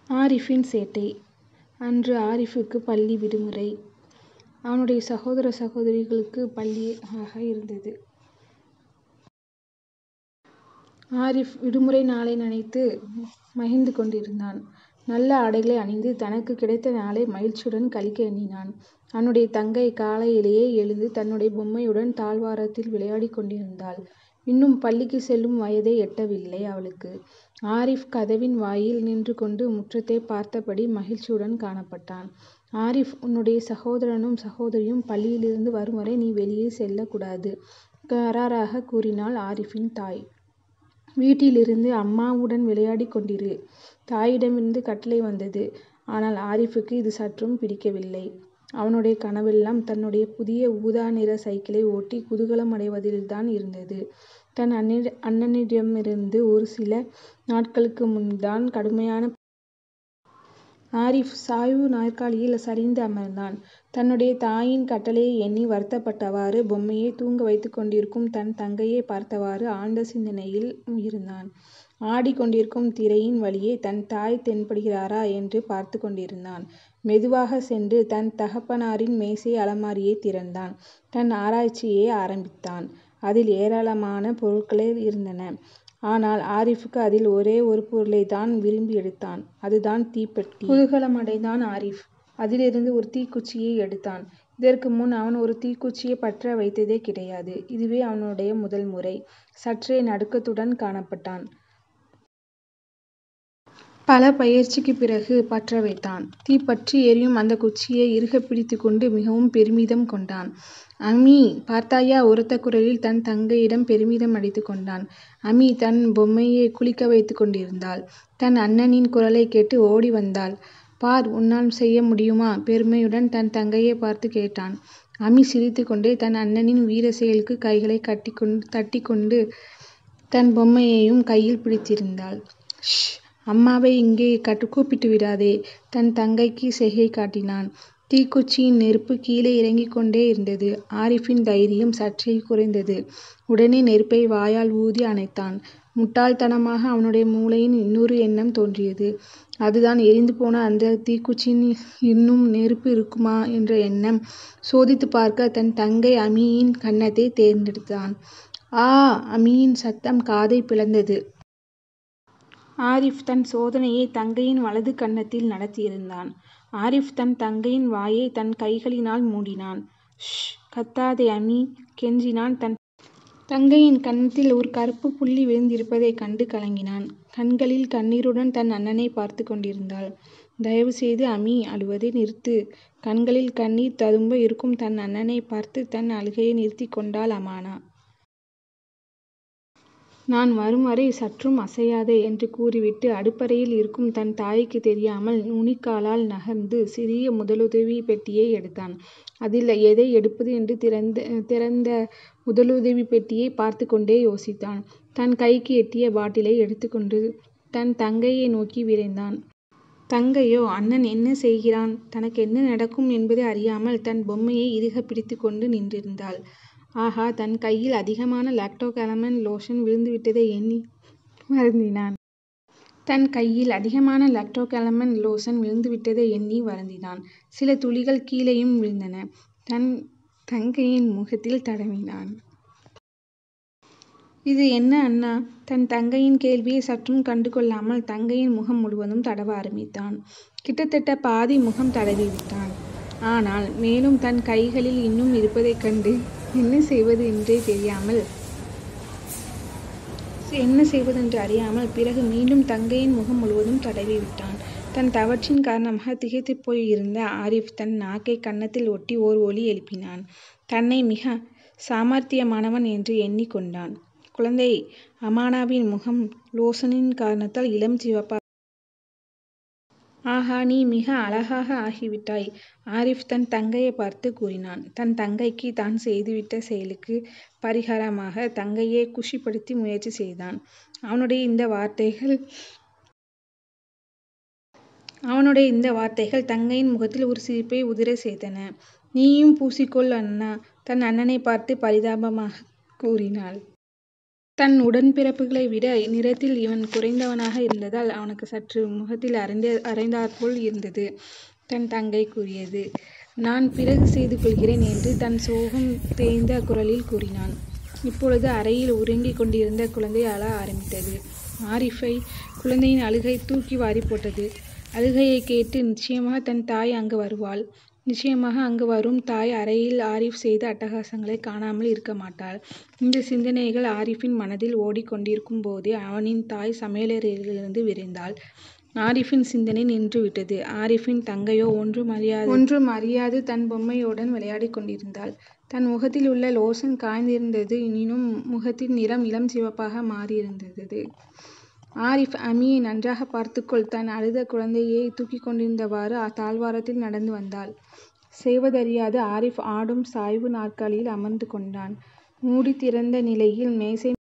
ஆரிஃபின் சேட்டை அன்று ஆரிஃபுக்கு பள்ளி விடுமுறை. அவனுடைய சகோதர சகோதரிகளுக்கு பள்ளி ஆக இருந்தது. ஆரிஃப் விடுமுறை நாளை நினைத்து மகிழ்ந்து கொண்டிருந்தான். நல்ல ஆடைகளை அணிந்து தனக்கு கிடைத்த நாளை மகிழ்ச்சியுடன் கழிக்க எண்ணினான். அவனுடைய தங்கை காலையிலேயே எழுந்து தன்னுடைய பொம்மையுடன் தாழ்வாரத்தில் விளையாடிக் கொண்டிருந்தாள். இன்னும் பள்ளிக்குச் செல்லும் வயதை எட்டவில்லை அவளுக்கு. ஆரிஃப் கதவின் வாயில் நின்று கொண்டு முற்றத்தைப் பார்த்தபடி மகிழ்ச்சியுடன் காணப்பட்டான். ஆரிஃப் உன்னுடைய சகோதரனும் சகோதரியும் பள்ளியிலிருந்து வரும்வரை நீ வெளியே செல்லக் கூடாது கறாராகக் கூறினாள் ஆரிஃபின் தாய். வீட்டிலிருந்து அம்மாவுடன் விளையாடிக் கொண்டிரு. தாயிடமிருந்து கட்டளை வந்தது. ஆனால் ஆரிஃபுக்கு இது சற்றும் பிடிக்கவில்லை. அவனுடைய கனவெல்லாம் தன்னுடைய புதிய ஊதா நிற சைக்கிளை ஓட்டி குதூகலமடைவதில்தான் இருந்தது. தன் அண்ணனிடமிருந்து ஒரு சில நாட்களுக்கு முன்தான் கடுமையான பசி. ஆரிஃப் சாய்வு நாற்காலியில் சரிந்து அமர்ந்தான். தன்னுடைய தாயின் கட்டளையை எண்ணி வருத்தப்பட்டவாறு பொம்மையைத் தூங்க வைத்துக் கொண்டிருக்கும் தன் தங்கையைப் பார்த்தவாறு ஆழ்ந்த சிந்தனையில் இருந்தான். ஆடிக் கொண்டிருக்கும் திரையின் வழியே தன் தாய் தென்படுகிறாரா என்று பார்த்துக் கொண்டிருந்தான். மெதுவாகச் சென்று தன் தகப்பனாரின் மேசை அலமாரியைத் திறந்தான். தன் ஆராய்ச்சியை ஆரம்பித்தான். அதில் ஏராளமான பொருள்கள் இருந்தன. ஆனால் ஆரிஃபுக்கு அதில் ஒரே ஒரு பொருளைத்தான் விரும்பி எடுத்தான். அதுதான் தீப்பெட்டி. குதூகலமடைந்தான் ஆரிஃப். அதிலிருந்து ஒரு தீக்குச்சியை எடுத்தான். இதற்கு முன் அவன் ஒரு தீக்குச்சியைப் பற்ற வைத்ததே கிடையாது. இதுவே அவனுடைய முதல் முறை. சற்றே நடுக்கத்துடன் காணப்பட்டான். பல பயிற்சிக்குப் பிறகு பற்ற வைத்தான். தீ பற்றி எரியும் அந்தக் குச்சியை இறுகப் பிடித்துக் கொண்டு மிகவும் பெருமிதம் கொண்டான். அமீ பார்த்தாயா உரத்த குரலில் தன் தங்கையிடம் பெருமிதம் அடித்துக் கொண்டான். அமீ தன் பொம்மையைக் குளிக்க வைத்துக் கொண்டிருந்தாள். தன் அண்ணனின் குரலைக் கேட்டு ஓடி வந்தாள். பார் உன்னால் செய்ய முடியுமா? பெருமையுடன் தன் தங்கையைப் பார்த்துக் கேட்டான். அமீ சிரித்துக் கொண்டே தன் அண்ணனின் வீரச் செயலுக்குக் கைகளைத் தட்டிக் கொண்டு தன் பொம்மையையும் கையில் பிடித்திருந்தாள். ஷ். அம்மாவை இங்கே கூப்பிட்டுவிடாதே. தன் தங்கைக்குச் சைகை காட்டினான். தீக்குச்சியின் நெருப்பு கீழே இறங்கிக் கொண்டே இருந்தது. ஆரிஃபின் தைரியம் சற்றே குறைந்தது. உடனே நெருப்பை வாயால் ஊதி அணைத்தான். முட்டாள்தனமாக அவனுடைய மூளையில் இன்னொரு எண்ணம் தோன்றியது. அதுதான் எரிந்து போன அந்தத் தீக்குச்சியில் இன்னும் நெருப்பு இருக்குமா என்ற எண்ணம். சோதித்துப் பார்க்க தன் தங்கை அமீயின் கன்னத்தைத் தேர்ந்தெடுத்தான். ஆ. அமீயின் சத்தம் காதைப் பிளந்தது. ஆரிஃப் தன் சோதனையைத் தங்கையின் வலது கன்னத்தில் நடத்தியிருந்தான். ஆரிஃப் தன் தங்கையின் வாயைத் தன் கைகளினால் மூடினான். ஷ். கத்தாதே அமீ. கெஞ்சினான் தன் தங்கையின் கன்னத்தில் ஒரு கறுப்புப் புள்ளி விழுந்திருப்பதைக் கண்டு கலங்கினான். கண்களில் கண்ணீருடன் தன் அண்ணனைப் பார்த்துக் கொண்டிருந்தாள். தயவு செய்து அமீ. அழுவதை நிறுத்து. கண்களில் கண்ணீர் ததும்ப இருக்கும் தன் அண்ணனைப் பார்த்து தன் அழுகையை நிறுத்திக் கொண்டாள் அமானா. நான் வரும்வரை சற்றும் அசையாதே என்று கூறிவிட்டு அடுப்பறையில் இருக்கும் தன் தாய்க்குத் தெரியாமல் நுனிக்காலால் நகர்ந்து சிறிய முதலுதவிப் பெட்டியை எடுத்தான். அதில் எதை எடுப்பது என்று திறந்த முதலுதவிப் பெட்டியைப் பார்த்துக் கொண்டே யோசித்தான். தன் கைக்கு எட்டிய பாட்டிலை எடுத்துக் கொண்டு தன் தங்கையை நோக்கி விரைந்தான். தங்கையோ அண்ணன் என்ன செய்கிறான் தனக்கு என்ன நடக்கும் என்பதை அறியாமல் தன் பொம்மையை இறுகப் பிடித்துக் கொண்டு நின்றிருந்தாள். ஆகா. தன் கையில் அதிகமான லாக்டோகாலமைன் லோஷன் விழுந்துவிட்டதை எண்ணி வருந்தினான். தன் கையில் அதிகமான லாக்டோகாலமைன் லோஷன் விழுந்துவிட்டதை எண்ணி வருந்தினான். சில துளிகள் கீழேயும் விழுந்தன. தன் தங்கையின் முகத்தில் தடவினான். இது என்ன அண்ணா. தன் தங்கையின் கேள்வியை சற்றும் கண்டுகொள்ளாமல் தங்கையின் முகம் முழுவதும் தடவ ஆரம்பித்தான். கிட்டத்தட்ட பாதி முகம் தடவிவிட்டான். ஆனால் மேலும் தன் கைகளில் இன்னும் இருப்பதைக் கண்டு என்ன செய்வதென்று அறியாமல் பிறகு மீண்டும் தங்கையின் முகம் முழுவதும் தடவிவிட்டான். தன் தவற்றின் காரணமாக திகைத்துப் போய் இருந்த ஆரிஃப் தன் நாக்கைக் கன்னத்தில் ஒட்டி ஓர் ஒலி எழுப்பினான். தன்னை மிகச் சாமர்த்தியமானவன் என்று எண்ணிக் கொண்டான். குழந்தை. அமானாவின் முகம் லோஷனின் காரணத்தால் இளம் சிவப்பாக ஆகா. நீ மிக அழகாக ஆகிவிட்டாய் ஆரிஃப் தன் தங்கையைப் பார்த்துக் கூறினான். தன் தங்கைக்கு தான் செய்துவிட்ட செயலுக்குப் பரிகாரமாக தங்கையைக் குஷிப்படுத்த முயற்சி செய்தான். அவனுடைய இந்த வார்த்தைகள் தங்கையின் முகத்தில் ஒரு சிரிப்பை உதிரச் செய்தன. நீயும் பூசிக்கொள் அண்ணா. தன் அண்ணனைப் பார்த்து பரிதாபமாகக் கூறினாள். தன் உடன்பிறப்புகளை விட நிறத்தில் இவன் குறைந்தவனாக இருந்ததால் அவனுக்கு சற்று முகத்தில் அறைந்தாற்போல் இருந்தது. தன் தங்கை கூறியது. நான் பிறகு செய்து கொள்கிறேன் என்று தன் சோகம் தேய்ந்த குரலில் கூறினான். இப்பொழுது அறையில் உறங்கிக் கொண்டிருந்த குழந்தை அழ ஆரம்பித்தது. ஆரிஃபை குழந்தையின் அழுகை தூக்கி வாரிப் போட்டது. அழுகையைக் கேட்டு நிச்சயமாக தன் தாய் அங்கு வருவாள். நிச்சயமாக அங்கு வரும் தாய் அறையில் ஆரிஃப் செய்த அட்டகாசங்களைக் காணாமல் இருக்கமாட்டாள். இந்தச் சிந்தனைகள் ஆரிஃபின் மனதில் ஓடிக் கொண்டிருக்கும் போதே அவனின் தாய் சமையலறையிலிருந்து விரைந்தாள். ஆரிஃபின் சிந்தனை நின்றுவிட்டது. ஆரிஃபின் தங்கையோ ஒன்றும் அறியாது தன் பொம்மையுடன் விளையாடிக் கொண்டிருந்தாள். தன் முகத்தில் உள்ள லோஷன் காய்ந்திருந்தது எனினும் முகத்தின் நிறம் இளம் சிவப்பாக மாறியிருந்தது. ஆரிஃப் அம்மியை நன்றாகப் பார்த்துக்கொள் தன் அழுத குழந்தையைத் தூக்கிக் கொண்டிருந்தவாறு தாழ்வாரத்தில் நடந்து வந்தாள். செய்வதறியாது ஆரிஃப் ஆடும் சாய்வு நாற்காலியில் அமர்ந்து கொண்டான். மூடி திறந்த நிலையில் மேசை